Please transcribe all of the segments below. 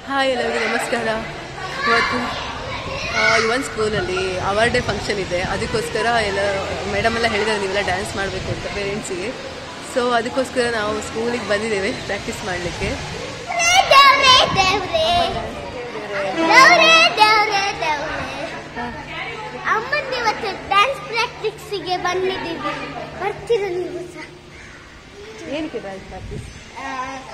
hi ಎಲ್ಲರಿಗೂ ನಮಸ್ಕಾರ ಇವತ್ತು ಯುವನ್ ಸ್ಕೂಲಲ್ಲಿ ಅವಾರ್ಡ್ ಡೇ ಫಂಕ್ಷನ್ ಇದೆ ಅದಕ್ಕೋಸ್ಕರ ಎಲ್ಲ ಮೇಡಮ್ ಎಲ್ಲ ಹೇಳಿದ್ದಾರೆ ನೀವೆಲ್ಲ ಡ್ಯಾನ್ಸ್ ಮಾಡಬೇಕು ಅಂತ ಪೇರೆಂಟ್ಸಿಗೆ ಸೊ ಅದಕ್ಕೋಸ್ಕರ ನಾವು ಸ್ಕೂಲಿಗೆ ಬಂದಿದ್ದೇವೆ ಪ್ರಾಕ್ಟೀಸ್ ಮಾಡಲಿಕ್ಕೆ ದೇವ್ರೇ ದೇವ್ರೇ ದೇವ್ರೇ ದೇವ್ರೇ ದೇವ್ರೇ ಅಮ್ಮನ ಇವತ್ತು ಡ್ಯಾನ್ಸ್ ಪ್ರಾಕ್ಟೀಸಿಗೆ ಬಂದಿದ್ದೀವಿ ಬರ್ತೀರ ನೀವು ಸಹ ಏನಕ್ಕೆ ಡ್ಯಾನ್ಸ್ ಪ್ರಾಕ್ಟೀಸ್ ಆ,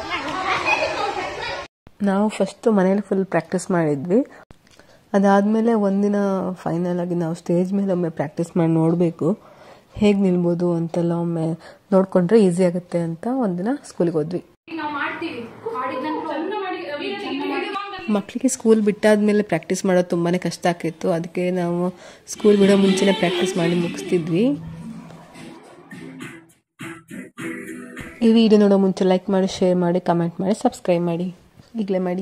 ನಾವು ಫಸ್ಟು ಮನೇಲಿ ಫುಲ್ ಪ್ರಾಕ್ಟೀಸ್ ಮಾಡಿದ್ವಿ ಅದಾದಮೇಲೆ ಒಂದಿನ ಫೈನಲ್ ಆಗಿ ನಾವು ಸ್ಟೇಜ್ ಮೇಲೆ ಒಮ್ಮೆ ಪ್ರಾಕ್ಟೀಸ್ ಮಾಡಿ ನೋಡಬೇಕು ಹೇಗೆ ನಿಲ್ಬೋದು ಅಂತೆಲ್ಲ ಒಮ್ಮೆ ನೋಡಿಕೊಂಡ್ರೆ ಈಸಿ ಆಗುತ್ತೆ ಅಂತ ಒಂದಿನ ಸ್ಕೂಲಿಗೆ ಹೋದ್ವಿ ಮಕ್ಕಳಿಗೆ ಸ್ಕೂಲ್ ಬಿಟ್ಟಾದ್ಮೇಲೆ ಪ್ರಾಕ್ಟೀಸ್ ಮಾಡೋದು ತುಂಬಾ ಕಷ್ಟ ಆಗ್ತಿತ್ತು ಅದಕ್ಕೆ ನಾವು ಸ್ಕೂಲ್ ಬಿಡೋ ಮುಂಚೆನೇ ಪ್ರಾಕ್ಟೀಸ್ ಮಾಡಿ ಮುಗಿಸ್ತಿದ್ವಿ ಈ ವಿಡಿಯೋ ನೋಡೋ ಮುಂಚೆ ಲೈಕ್ ಮಾಡಿ ಶೇರ್ ಮಾಡಿ ಕಮೆಂಟ್ ಮಾಡಿ ಸಬ್ಸ್ಕ್ರೈಬ್ ಮಾಡಿ ಈಗಲೇ ಮಾಡಿ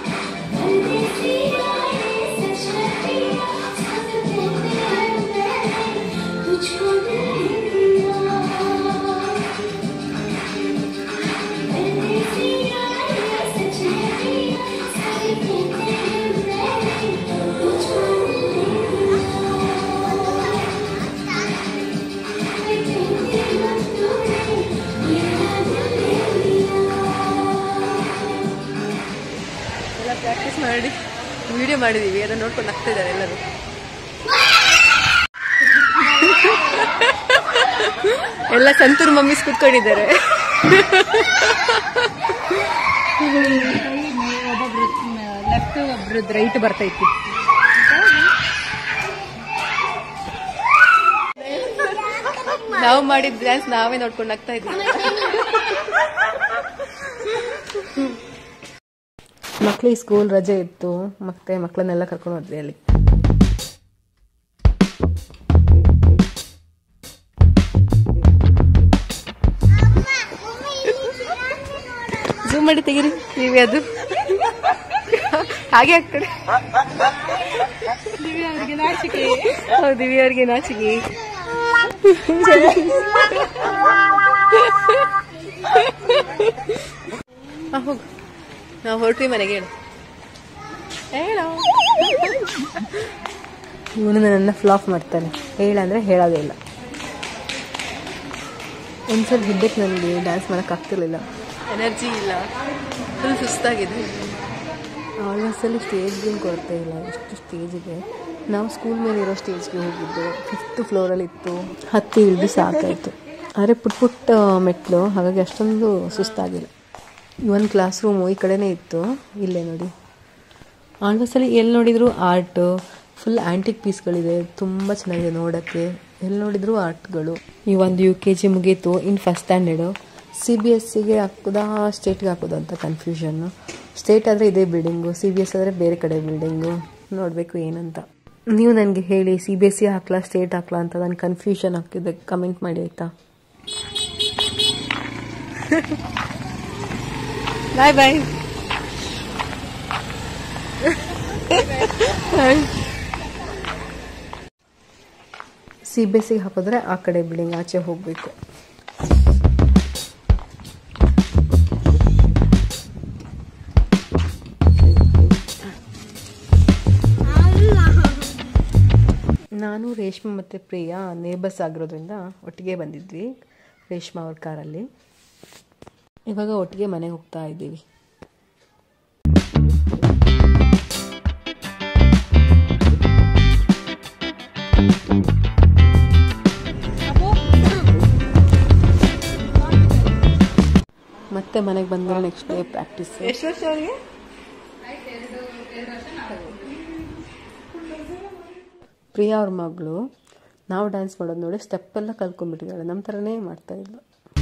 ಎಲ್ಲ ಪ್ರಾಕ್ಟೀಸ್ ಮಾಡಿ ವಿಡಿಯೋ ಮಾಡಿದೀವಿ ಅದನ್ನ ನೋಡ್ಕೊಂಡು ನಗ್ತಾ ಇದ್ದಾರೆ ಎಲ್ಲರೂ ಎಲ್ಲ ಸಂತೂರ್ ಮಮ್ಮೀಸ್ ಕುತ್ಕೊಂಡಿದ್ದಾರೆ ಒಬ್ಬೊಬ್ರು ಲೆಫ್ಟ್ ಒಬ್ರದ್ದು ರೈಟ್ ಬರ್ತೈತಿ ನಾವು ಮಾಡಿದ ಡ್ಯಾನ್ಸ್ ನಾವೇ ನೋಡ್ಕೊಂಡು ನಗ್ತಾ ಇದ್ವಿ ಮಕ್ಳಿಗೆ ಸ್ಕೂಲ್ ರಜೆ ಇತ್ತು ಮತ್ತೆ ಮಕ್ಕಳನ್ನೆಲ್ಲ ಕರ್ಕೊಂಡು ಹೋದ್ವಿ ಅಲ್ಲಿ ಝೂಮ್ ಮಾಡಿ ತೆಗೀರಿ ನೀವೇ ಅದು ಹಾಗೆ ಆಗ್ತದೆ ಹೌದು ದಿವ್ಯ ಅವ್ರಿಗೆ ನಾಚಿಕೆ ಹಾ, ಹೋಗು ನಾವು ಹೊರಟ್ವಿ ಮನೆಗೆ ಹೇಳು ಹೇಳೋ ಇವನು ನನ್ನ ಫ್ಲಾಪ್ ಮಾಡ್ತಾನೆ ಹೇಳಂದ್ರೆ ಹೇಳೋದೇ ಇಲ್ಲ ಒಂದ್ಸಲ ಹಿದ್ದಕ್ಕೆ ನನಗೆ ಡ್ಯಾನ್ಸ್ ಮಾಡೋಕೆ ಆಗ್ತಿರ್ಲಿಲ್ಲ ಎನರ್ಜಿ ಇಲ್ಲ ಫುಲ್ ಸುಸ್ತಾಗಿದೆ ಆಲ್ಮೋಸ್ಟಲ್ಲಿ ಸ್ಟೇಜ್ಗೆ ಕೊರತೆ ಇಲ್ಲ ಎಷ್ಟು ಸ್ಟೇಜ್ ಇದೆ ನಾವು ಸ್ಕೂಲ್ ಮೇಲೆ ಇರೋ ಸ್ಟೇಜ್ಗೆ ಹೋಗಿದ್ದು ಫಿಫ್ತ್ ಫ್ಲೋರಲ್ಲಿ ಇತ್ತು ಹತ್ತಿ ಇಳಿದು ಸಾಕಾಯಿತು ಆದರೆ ಪುಟ್ ಪುಟ್ಟ ಮೆಟ್ಲು ಹಾಗಾಗಿ ಅಷ್ಟೊಂದು ಸುಸ್ತಾಗಿಲ್ಲ ಒಂದು ಕ್ಲಾಸ್ ರೂಮು ಈ ಕಡೆನೇ ಇತ್ತು ಇಲ್ಲೇ ನೋಡಿ ಆಲ್ಮೋಸ್ಟಲ್ಲಿ ಎಲ್ಲಿ ನೋಡಿದ್ರು ಆರ್ಟ್ ಫುಲ್ ಆ್ಯಂಟಿಕ್ ಪೀಸ್ಗಳಿದೆ ತುಂಬ ಚೆನ್ನಾಗಿದೆ ನೋಡೋಕ್ಕೆ ಎಲ್ಲಿ ನೋಡಿದ್ರು ಆರ್ಟ್ಗಳು ಈ ಒಂದು ಯು ಕೆ ಜಿ ಮುಗೀತು ಇನ್ನು first standard C B S ಸಿಗೆ ಹಾಕೋದಾ ಸ್ಟೇಟ್ಗೆ ಹಾಕೋದು ಅಂತ ಕನ್ಫ್ಯೂಷನ್ನು ಸ್ಟೇಟ್ ಆದರೆ ಇದೇ ಬಿಲ್ಡಿಂಗು ಸಿ ಬಿ ಎಸ್ ಆದರೆ ಬೇರೆ ಕಡೆ ಬಿಲ್ಡಿಂಗು ನೋಡಬೇಕು ಏನಂತ ನೀವು ನನಗೆ ಹೇಳಿ ಸಿ ಬಿ ಎಸ್ ಸಿ ಹಾಕ್ಲಾ ಸ್ಟೇಟ್ ಹಾಕ್ಲಾ ಅಂತ ನಾನು ಕನ್ಫ್ಯೂಷನ್ ಆಗ್ತಿದೆ ಕಮೆಂಟ್ ಮಾಡಿ ಆಯಿತಾ bye bye C B S ಸಿಗೆ ಹಾಕಿದ್ರೆ ಆ ಕಡೆ ಬಿಲ್ಡಿಂಗ್ ಆಚೆ ಹೋಗಬೇಕು ನಾನು ರೇಷ್ಮೆ ಮತ್ತು ಪ್ರಿಯಾ ನೇಬರ್ಸ್ ಆಗಿರೋದ್ರಿಂದ ಒಟ್ಟಿಗೆ ಬಂದಿದ್ವಿ ರೇಷ್ಮಾ ಅವ್ರ ಕಾರಲ್ಲಿ ಇವಾಗ ಒಟ್ಟಿಗೆ ಮನೆಗೆ ಹೋಗ್ತಾ ಇದ್ದೀವಿ ಮತ್ತೆ ಮನೆಗೆ ಬಂದ್ಮೇಲೆ ನೆಕ್ಸ್ಟ್ ಡೇ ಪ್ರಾಕ್ಟೀಸ್ ಎಷ್ಟು ವರ್ಷ ಅವರಿಗೆ ಪ್ರಿಯಾ ಅವ್ರ ಮಗಳು ನಾವು ಡ್ಯಾನ್ಸ್ ಮಾಡೋದು ನೋಡಿ ಸ್ಟೆಪ್ ಎಲ್ಲ ಕಲ್ತ್ಕೊಂಡ್ಬಿಟ್ಟಿದ್ದಾಳೆ ನಮ್ಮ ಥರನೇ ಮಾಡ್ತಾ ಇದ್ಲು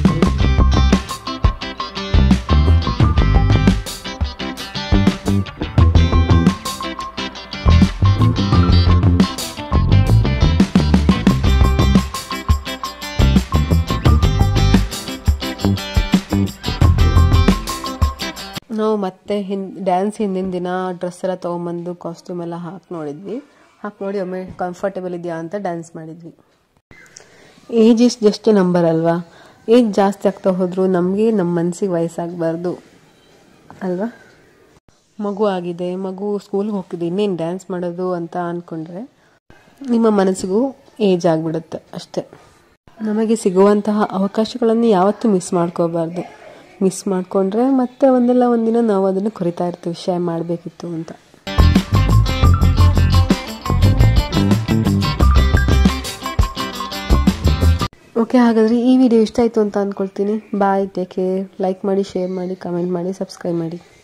ನಾವು ಮತ್ತೆ ಹಿನ್ ಡ್ಯಾನ್ಸ್ ಹಿಂದಿನ ದಿನ ಡ್ರೆಸ್ ಎಲ್ಲ ತೊಗೊಂಬಂದು ಕಾಸ್ಟ್ಯೂಮ್ ಎಲ್ಲ ಹಾಕಿ ನೋಡಿದ್ವಿ ಹಾಕಿ ನೋಡಿ ಒಮ್ಮೆ ಕಂಫರ್ಟೇಬಲ್ ಇದೆಯಾ ಅಂತ ಡ್ಯಾನ್ಸ್ ಮಾಡಿದ್ವಿ ಏಜ್ ಇಸ್ ಜಸ್ಟ್ ನಂಬರ್ ಅಲ್ವಾ ಏಜ್ ಜಾಸ್ತಿ ಆಗ್ತಾ ಹೋದ್ರು ನಮಗೆ ನಮ್ಮ ಮನಸ್ಸಿಗೆ ವಯಸ್ಸಾಗಬಾರ್ದು ಅಲ್ವಾ ಮಗು ಆಗಿದೆ ಮಗು ಸ್ಕೂಲ್ಗೆ ಹೋಗ್ತಿದೆ ಇನ್ನೇನು ಡ್ಯಾನ್ಸ್ ಮಾಡೋದು ಅಂತ ಅಂದ್ಕೊಂಡ್ರೆ ನಿಮ್ಮ ಮನಸ್ಸಿಗೂ ಏಜ್ ಆಗಿಬಿಡುತ್ತೆ ಅಷ್ಟೇ ನಮಗೆ ಸಿಗುವಂತಹ ಅವಕಾಶಗಳನ್ನು ಯಾವತ್ತೂ ಮಿಸ್ ಮಾಡ್ಕೋಬಾರ್ದು ಮಿಸ್ ಮಾಡಿಕೊಂಡ್ರೆ ಮತ್ತೆ ಒಂದಲ್ಲ ಒಂದಿನ ನಾವು ಅದನ್ನು ಕೊರಿತಾ ಇರ್ತೀವಿ ಶೇರ್ ಮಾಡಬೇಕಿತ್ತು ಅಂತ ಓಕೆ ಹಾಗಾದರೆ ಈ ವಿಡಿಯೋ ಇಷ್ಟ ಆಯಿತು ಅಂತ ಅಂದ್ಕೊಳ್ತೀನಿ ಬಾಯ್ ಟೇಕ್ ಕೇರ್ ಲೈಕ್ ಮಾಡಿ ಶೇರ್ ಮಾಡಿ ಕಮೆಂಟ್ ಮಾಡಿ ಸಬ್ಸ್ಕ್ರೈಬ್ ಮಾಡಿ